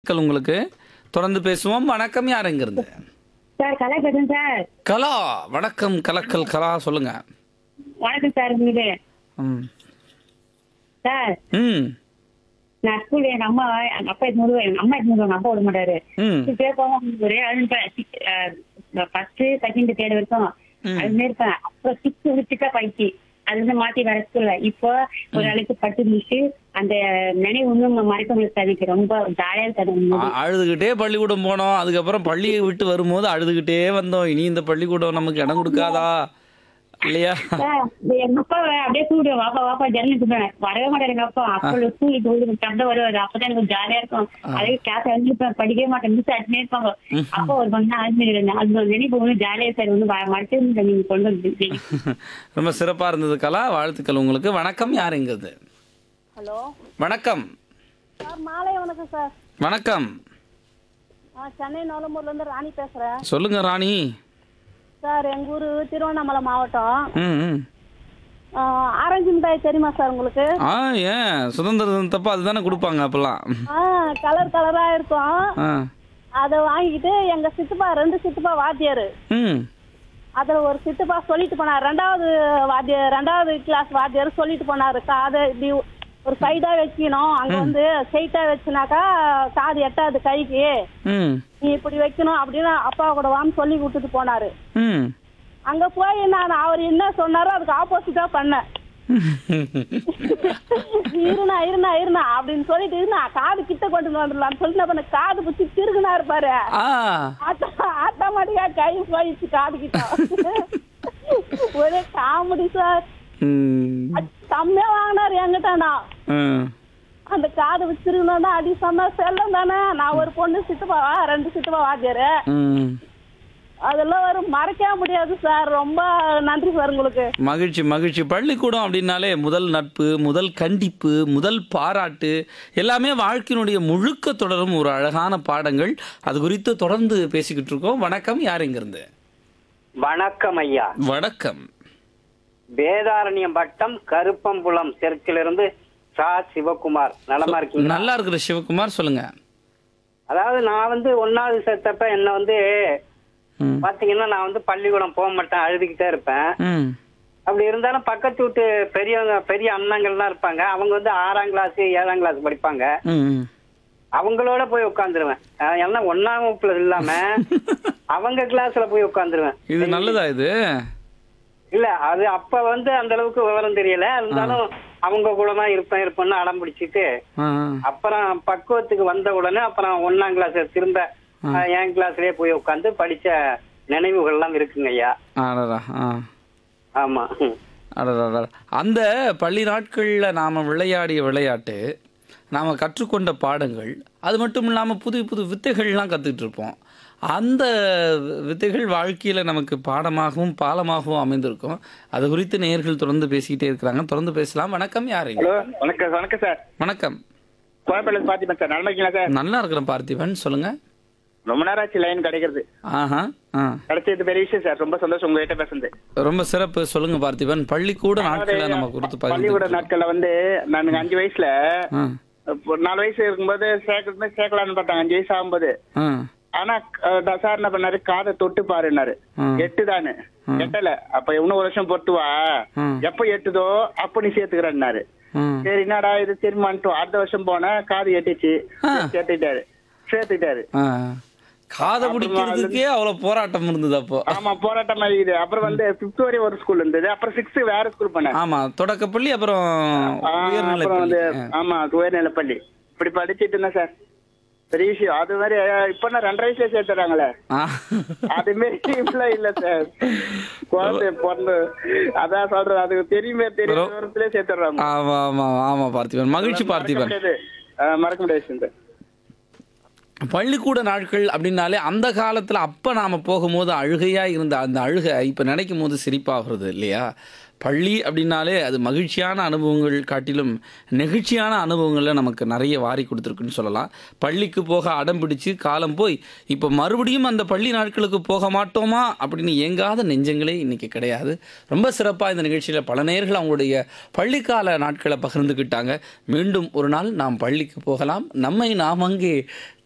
வாழ்த்துக்கள் உங்களுக்கு தொடர்ந்து பேசுவோம் வணக்கம் யார் இருந்து சார் கலா பேசுறேன் சார் கலா வணக்கம் கலக்கல் கலா சொல்லுங்க வணக்கம் சார் உங்களுக்கு ம் சார் ம் நான் ஸ்கூல்ல எங்க அம்மா எங்க அப்பா எடுத்து வருவாங்க எங்க அம்மா எடுத்து வருவாங்க அப்பா விட மாட்டாரு ம் கேட்போம் ஒரே ஃபர்ஸ்ட் செகண்ட் தேர்ட் வரைக்கும் அது மாதிரி இருப்பேன் அப்புறம் சிக்ஸ் விட்டுட்டா பயிற்சி அது வந்து மாத்தி வர ஸ்கூல்ல இப்போ ஒரு நாளைக்கு பட்டு முடிச்சு அந்த நினைவு இன்னும் மறைக்க முடியாது எனக்கு ரொம்ப ஜாலியா இருக்காது அ- அழுதுகிட்டே பள்ளிக்கூடம் போனோம் அதுக்கப்புறம் பள்ளியை விட்டு வரும்போது அழுதுகிட்டே வந்தோம் இனி இந்த பள்ளிக்கூடம் நமக்கு இடம் கொடுக்காதா இல்லையா சார், எங்க அப்பா அப்படியே கூப்பிடுவேன் வாப்பா வாப்பா ஜன்னல் கூப்பிடுவேன் வரவே மாட்டாரு எங்க அப்பா அப்போ ஸ்கூலுக்கு போய் சண்டை வருவாரு அப்பதான் எனக்கு ஜாலியா இருக்கும் அதே கிளாஸ் எழுந்திருப்பேன் படிக்கவே மாட்டேன் மிஸ் அடிச்சுனே இருப்பாங்க அப்போ ஒரு கொஞ்சம் ஆரம்பிக்கிறேன் அது நினைப்பு ஒண்ணு ஜாலியா சார் ஒண்ணு மறைச்சு நீங்க கொண்டு வந்து ரொம்ப சிறப்பா இருந்தது கலா வாழ்த்துக்கள் உங்களுக்கு வணக்கம் யார் இங்கிறது ஹலோ வணக்கம் சார் மாலை வணக்கம் சார் வணக்கம் நான் சென்னை நோலம்பூர்லேருந்து ராணி பேசுகிறேன் சொல்லுங்க ராணி சார் எங்கள் ஊர் திருவண்ணாமலை மாவட்டம் ம் ம் ஆ, ஆரஞ்சு மிட்டாய் தெரியுமா சார் உங்களுக்கு ஆ ஏன் சுதந்திர தினத்தப்ப அதுதானே கொடுப்பாங்க அப்பெல்லாம் ஆ கலர் கலராக இருக்கும் ஆ அதை வாங்கிக்கிட்டு எங்கள் சித்தப்பா ரெண்டு சித்தப்பா வாத்தியார் ம் அதில் ஒரு சித்தப்பா சொல்லிட்டு போனார் ரெண்டாவது வாத்தியார் ரெண்டாவது கிளாஸ் வாத்தியார் சொல்லிட்டு போனார் காதை இப்படி ஒரு சைடாக வைக்கணும் அங்கே வந்து ஸ்ட்ரைட்டாக வச்சுனாக்கா காது எட்டாது கைக்கு ம் நீ இப்படி வைக்கணும் அப்படின்னு அப்பா கூட வான்னு சொல்லி விட்டுட்டு போனாரு ம் அங்க போய் நான் அவர் என்ன சொன்னாரோ அதுக்கு ஆப்போசிட்டா பண்ணேன் இருனா இருனா இருனா அப்படின்னு சொல்லிட்டு நான் காது கிட்ட கொண்டு வந்துடலாம்னு சொல்லிட்டு நான் பண்ண காது பிடிச்சி திருகுனா இருப்பாரு ஆ ஆட்டோ ஆட்டோமேட்டிக்கா கை போயிடுச்சு காது கிட்ட ஒரே காமெடி சார் ம் செம்மையா வாங்கினாரு என்கிட்டண்ணா ம் அந்த காது வச்சிருக்கணும்னா அடி சொன்னா செல்லம் தானே நான் ஒரு பொண்ணு சித்தப்பாவா ரெண்டு சித்தப்பா வாத்தியாரு ம் அதெல்லாம் வரும் மறக்கவே முடியாது சார் ரொம்ப நன்றி சார் உங்களுக்கு மகிழ்ச்சி மகிழ்ச்சி பள்ளிக்கூடம் அப்படின்னாலே முதல் நட்பு முதல் கண்டிப்பு முதல் பாராட்டு எல்லாமே வாழ்க்கையினுடைய முழுக்க தொடரும் ஒரு அழகான பாடங்கள் அது குறித்து தொடர்ந்து பேசிக்கிட்டு இருக்கோம் வணக்கம் யார் இங்கிருந்து வணக்கம் ஐயா வணக்கம் வேதாரண்யம் வட்டம் கருப்பம்புலம் தெற்கிலிருந்து சா சிவகுமார் நலமா இருக்கீங்களா நல்லா இருக்கிற சிவகுமார் சொல்லுங்க அதாவது நான் வந்து ஒன்னாவது சேர்த்தப்ப என்ன வந்து ம் பாத்தீங்கன்னா நான் வந்து பள்ளிக்கூடம் போக மாட்டேன் அழுதுகிட்டே இருப்பேன் ம் அப்படி இருந்தாலும் பக்கத்து வீட்டு பெரியவங்க பெரிய அண்ணங்கள்லாம் இருப்பாங்க அவங்க வந்து ஆறாம் கிளாஸ் ஏழாம் கிளாஸ் படிப்பாங்க ம் ம். அவங்களோட போய் உட்காந்துருவேன் ஏன்னா ஒன்னாம் வகுப்புல இல்லாம அவங்க கிளாஸ்ல போய் உட்காந்துருவேன் இது நல்லதா இது இல்ல அது அப்ப வந்து அந்த அளவுக்கு விவரம் தெரியல இருந்தாலும் அவங்க கூட தான் இருப்பேன் இருப்பேன்னு அடம் பிடிச்சிட்டு ஆ, அப்புறம் பக்குவத்துக்கு வந்த உடனே அப்புறம் ஒன்னாம் கிளாஸ் திரும்ப அஹ், என் கிளாஸ்லயே போய் உட்காந்து படிச்ச நினைவுகள் எல்லாம் இருக்குங்க ஐயா ஆ அடடா ஆ ஆமா அடடடா அந்த பள்ளி நாட்களில் நாம் விளையாடிய விளையாட்டு நாம் கற்றுக்கொண்ட பாடங்கள் அது மட்டும் இல்லாமல் புது புது வித்தைகள்லாம் கற்றுக்கிட்டு இருப்போம் அந்த வித்தைகள் வாழ்க்கையில் நமக்கு பாடமாகவும் பாலமாகவும் அமைந்திருக்கும் அது குறித்து நேயர்கள் தொடர்ந்து பேசிக்கிட்டே இருக்கிறாங்க தொடர்ந்து பேசலாம் வணக்கம் யாருங்க ஹலோ வணக்கம் வணக்கம் சார் வணக்கம் கோயம்பேடு பார்த்திபன் சார் நல்லா இருக்கீங்களா சார் நல்லா இருக்கிறேன் பார்த்திபன் சொல்லுங்க ரொம்ப நேரம் ஆச்சு லைன் கிடைக்கிறது ஆஹா ஆ கிடைச்சது பெரிய விஷயம் சார் ரொம்ப சந்தோஷம் உங்ககிட்ட பேசுறது ரொம்ப சிறப்பு சொல்லுங்க பார்த்திபன் பள்ளிக்கூட நாட்களை நம்ம குறித்து பள்ளிக்கூட பகிர்ந்து நாட்கள்ல வந்து நான் அஞ்சு வயசுல ஆ இப்போ நாலு வயசு இருக்கும்போது சேர்க்கறது சேர்க்கலாம்னு பார்த்தாங்க அஞ்சு வயசு ஆகும்போது ஆ ஆனா அஹ், சார் என்ன பண்ணாரு காதை தொட்டு பாருன்னாரு ஆ. எட்டுதானு எட்டல அப்ப இன்னும் ஒரு வருஷம் பொறுத்து வா ஆ. எப்ப எட்டுதோ அப்ப நீ சேர்த்துக்கிறேன்னாரு ஆ சரி என்னடா இது திரும்பிட்டு அடுத்த வருஷம் போனா காது எட்டுச்சு ஆ. சேர்த்துட்டாரு சேர்த்துட்டாரு ஆ. காதை பிடிக்கிறதுக்கே அவ்வளவு போராட்டம் இருந்தது அப்போ ஆமா போராட்டம் இருக்குது அப்புறம் வந்து பிப்த் வரையும் ஒரு ஸ்கூல் இருந்தது அப்புறம் சிக்ஸ்த் வேற ஸ்கூல் பண்ணேன் ஆமா தொடக்கப்பள்ளி அப்புறம் ஆ, உயர்நிலை அப்புறம் வந்து பள்ளி ஆமா உயர்நிலைப்பள்ளி இப்படி படிச்சிட்டு இருந்தேன் சார் பெரிய விஷயம் அது மாதிரி இப்ப நான் ரெண்டரை வயசுல சேர்த்துறாங்களே ஆ. அது மாதிரி இப்பெல்லாம் இல்ல சார் குழந்தை பிறந்து அதான் சொல்றேன் அது தெரியுமே தெரியும் தூரத்திலே சேர்த்துறாங்க ஆமா ஆமா ஆமா பார்த்திபன் மகிழ்ச்சி பார்த்திபன் மறக்க முடியாது சார் பள்ளிக்கூட நாட்கள் அப்படின்னாலே அந்த காலத்துல அப்ப நாம போகும்போது அழுகையா இருந்த அந்த அழுகை இப்ப நினைக்கும் போது சிரிப்பாகிறது இல்லையா பள்ளி அப்படின்னாலே அது மகிழ்ச்சியான அனுபவங்கள் காட்டிலும் நெகிழ்ச்சியான அனுபவங்களை நமக்கு நிறைய வாரி கொடுத்துருக்குன்னு சொல்லலாம் பள்ளிக்கு போக அடம் பிடிச்சு காலம் போய் இப்போ மறுபடியும் அந்த பள்ளி நாட்களுக்கு போக மாட்டோமா அப்படின்னு ஏங்காத நெஞ்சங்களே இன்னைக்கு கிடையாது ரொம்ப சிறப்பாக இந்த நிகழ்ச்சியில் பல நேர்கள் அவங்களுடைய பள்ளிக்கால நாட்களை பகிர்ந்துக்கிட்டாங்க மீண்டும் ஒரு நாள் நாம் பள்ளிக்கு போகலாம் நம்மை நாம் அங்கே